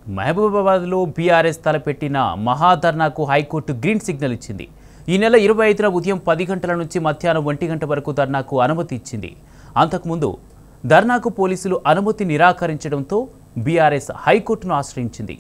మహబూబాబాద్లో BRS తలపెట్టిన మహాధర్నాకు high court green signal ఇచ్చింది ఈ నెల ఇరవై ఐదున ఉదయం పది గంటల నుంచి మధ్యాహ్నం ఒంటి గంట వరకు ధర్నాకు అనుమతి ఇచ్చింది అంతకుముందు ధర్నాకు పోలీసులు అనుమతి నిరాకరించడంతో బీఆర్ఎస్ హైకోర్టును ఆశ్రయించింది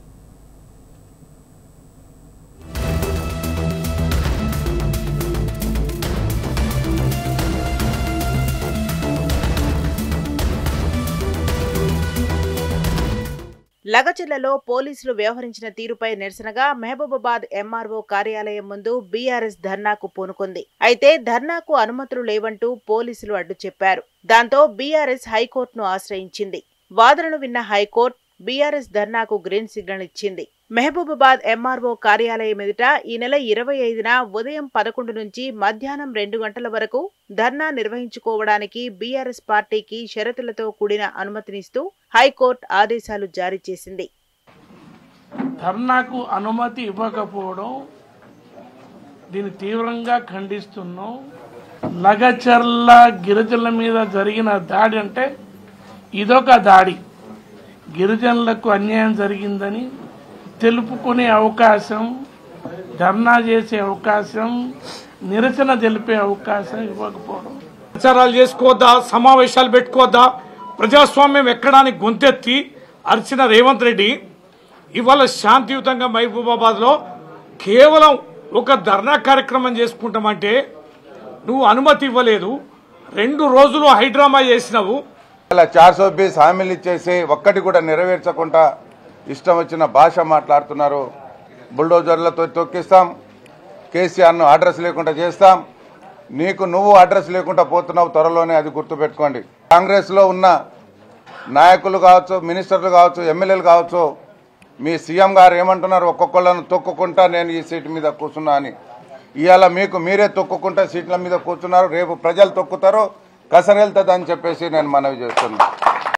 లగచర్లలో పోలీసులు వ్యవహరించిన తీరుపై నిరసనగా మహబూబాబాద్ ఎంఆర్ఓ కార్యాలయం ముందు బీఆర్ఎస్ ధర్నాకు పూనుకుంది అయితే ధర్నాకు అనుమతులు లేవంటూ పోలీసులు అడ్డు చెప్పారు దాంతో బీఆర్ఎస్ హైకోర్టును ఆశ్రయించింది వాదనలు విన్న హైకోర్టు బీఆర్ఎస్ ధర్నాకు గ్రీన్ సిగ్నల్ ఇచ్చింది మహబూబాబాద్ ఎంఆర్ఓ కార్యాలయం ఎదుట ఈ నెల ఇరవై ఐదున ఉదయం పదకొండు నుంచి మధ్యాహ్నం రెండు గంటల వరకు ధర్నా నిర్వహించుకోవడానికి బీఆర్ఎస్ పార్టీకి షరతులతో కూడిన అనుమతినిస్తూ హైకోర్టు ఆదేశాలు జారీ చేసింది ధర్నాకు అనుమతి ఇవ్వకపోవడం దీన్ని తీవ్రంగా ఖండిస్తున్నాం లగచర్ల గిరిజనుల మీద జరిగిన దాడి అంటే ఇదొక దాడి గిరిజనులకు అన్యాయం జరిగిందని తెలుపుకునే అవకాశం ధర్నా చేసే అవకాశం నిరసన తెలిపే అవకాశం ఇవ్వకపోవడం ప్రచారాలు చేసుకోవద్దా సమావేశాలు పెట్టుకోవద్దా ప్రజాస్వామ్యం ఎక్కడానికి గొంతెత్తి అర్చిన రేవంత్ రెడ్డి ఇవాళ శాంతియుతంగా మహబూబాబాద్లో కేవలం ఒక ధర్నా కార్యక్రమం చేసుకుంటామంటే నువ్వు అనుమతి ఇవ్వలేదు రెండు రోజులు హైడ్రామా చేసినావు ఇలా చార్ సో బీస్ హామీలు ఇచ్చేసి ఒక్కటి కూడా నెరవేర్చకుండా ఇష్టం వచ్చిన భాష మాట్లాడుతున్నారు బుల్డోజర్లతో తొక్కిస్తాం కేసీఆర్ను అడ్రస్ లేకుండా చేస్తాం నీకు నువ్వు అడ్రస్ లేకుండా పోతున్నావు త్వరలోనే అది గుర్తుపెట్టుకోండి కాంగ్రెస్లో ఉన్న నాయకులు కావచ్చు మినిస్టర్లు కావచ్చు ఎమ్మెల్యేలు కావచ్చు మీ సీఎం గారు ఏమంటున్నారు ఒక్కొక్కళ్ళను తొక్కుకుంటా నేను ఈ సీట్ మీద కూర్చున్నా అని ఇవాళ మీకు మీరే తొక్కుకుంటా సీట్ల మీద కూర్చున్నారు రేపు ప్రజలు తొక్కుతారు కసరెళ్తుంది అని చెప్పేసి నేను మనవి చేస్తున్నాను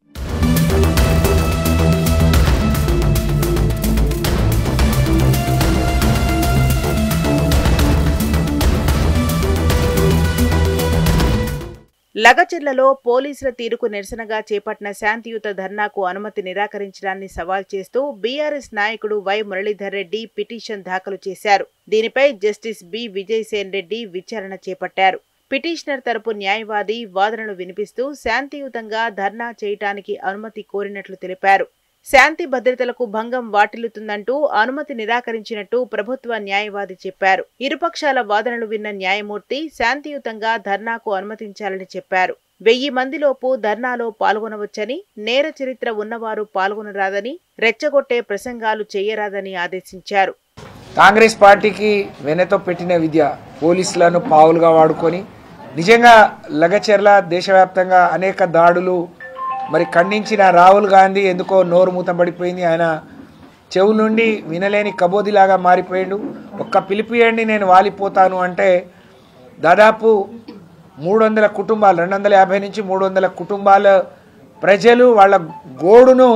లగచర్లలో పోలీసుల తీరుకు నిరసనగా చేపట్టిన శాంతియుత ధర్నాకు అనుమతి నిరాకరించడాన్ని సవాల్ చేస్తూ బీఆర్ఎస్ నాయకుడు వై మురళీధర్ రెడ్డి పిటిషన్ దాఖలు చేశారు దీనిపై జస్టిస్ బి విజయసేన్ రెడ్డి విచారణ చేపట్టారు పిటిషనర్ తరపు న్యాయవాది వాదనలు వినిపిస్తూ శాంతియుతంగా ధర్నా చేయటానికి అనుమతి కోరినట్లు తెలిపారు శాంతి భద్రతలకు భంగం వాటిల్లుతుందంటూ అనుమతి నిరాకరించినట్టు ప్రభుత్వ న్యాయవాది చెప్పారు ఇరుపక్షాల వాదనలు విన్న న్యాయమూర్తి శాంతియుతంగా ధర్నాకు అనుమతించాలని చెప్పారు వెయ్యి మందిలోపు ధర్నాలో పాల్గొనవచ్చని నేర చరిత్ర ఉన్నవారు పాల్గొనరాదని రెచ్చగొట్టే ప్రసంగాలు చేయరాదని ఆదేశించారు కాంగ్రెస్ పార్టీకి వెనతో పెట్టిన విద్య పోలీసులను పావులుగా వాడుకొని నిజంగా లగచెర్ల దేశవ్యాప్తంగా అనేక దాడులు మరి ఖండించిన రాహుల్ గాంధీ ఎందుకో నోరు మూతం పడిపోయింది ఆయన చెవు నుండి వినలేని కబోదిలాగా మారిపోయాడు ఒక్క పిలిపియండి నేను వాలిపోతాను అంటే దాదాపు మూడు వందల కుటుంబాలు రెండు వందల యాభై నుంచి మూడు వందల కుటుంబాల ప్రజలు వాళ్ళ గోడును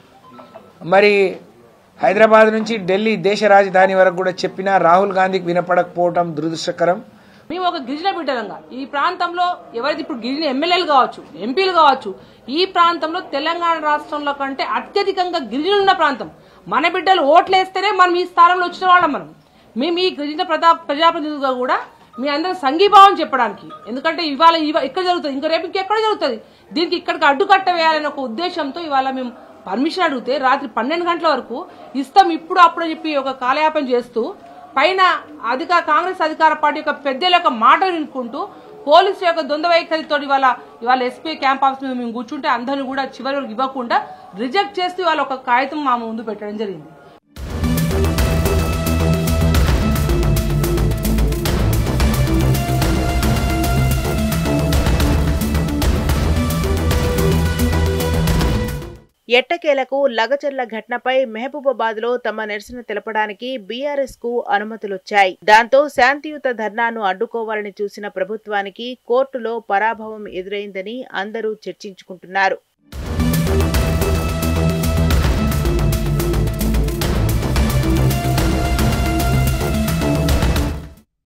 మరి హైదరాబాద్ నుంచి ఢిల్లీ దేశ రాజధాని వరకు కూడా చెప్పినా రాహుల్ గాంధీకి వినపడకపోవడం దురదృష్టకరం మేము ఒక గిరిజన బిడ్డలంగా ఈ ప్రాంతంలో ఎవరైతే ఇప్పుడు గిరిజన ఎమ్మెల్యేలు కావచ్చు ఎంపీలు కావచ్చు ఈ ప్రాంతంలో తెలంగాణ రాష్ట్రంలో కంటే అత్యధికంగా గిరిజనులు ఉన్న ప్రాంతం మన బిడ్డలు ఓట్లేస్తేనే మనం ఈ స్థానంలో వచ్చిన వాళ్ళం మనం మేము ఈ గిరిజన ప్రజా ప్రజాప్రతినిధులుగా కూడా మీ అందరం సంఘీభావం చెప్పడానికి ఎందుకంటే ఇవాళ ఇవ- ఇక్కడ జరుగుతుంది ఇంకా రేపు ఇంకెక్కడ జరుగుతుంది దీనికి ఇక్కడికి అడ్డుకట్ట వేయాలనే ఒక ఉద్దేశంతో ఇవాళ మేము పర్మిషన్ అడిగితే రాత్రి పన్నెండు గంటల వరకు ఇస్తాం ఇప్పుడు అప్పుడు చెప్పి ఒక కాలయాపన చేస్తూ పైన అధికార కాంగ్రెస్ అధికార పార్టీ యొక్క పెద్దల యొక్క మాట వినుకుంటూ పోలీసు యొక్క ద్వంద్వ వైఖరితో ఇవాళ ఇవాళ ఎస్పీ క్యాంప్ ఆఫీస్ మీద మేము కూర్చుంటే అందరిని కూడా చివరి వరకు ఇవ్వకుండా రిజెక్ట్ చేస్తూ ఇవాళ ఒక కాగితం మా ముందు పెట్టడం జరిగింది ఎట్టకేలకు లగచర్ల ఘటనపై మహబూబాబాద్ లో తమ నిరసన తెలపడానికి బీఆర్ఎస్ కు అనుమతులొచ్చాయి దాంతో శాంతియుత ధర్నాను అడ్డుకోవాలని చూసిన ప్రభుత్వానికి కోర్టులో పరాభవం ఎదురైందని అందరూ చర్చించుకుంటున్నారు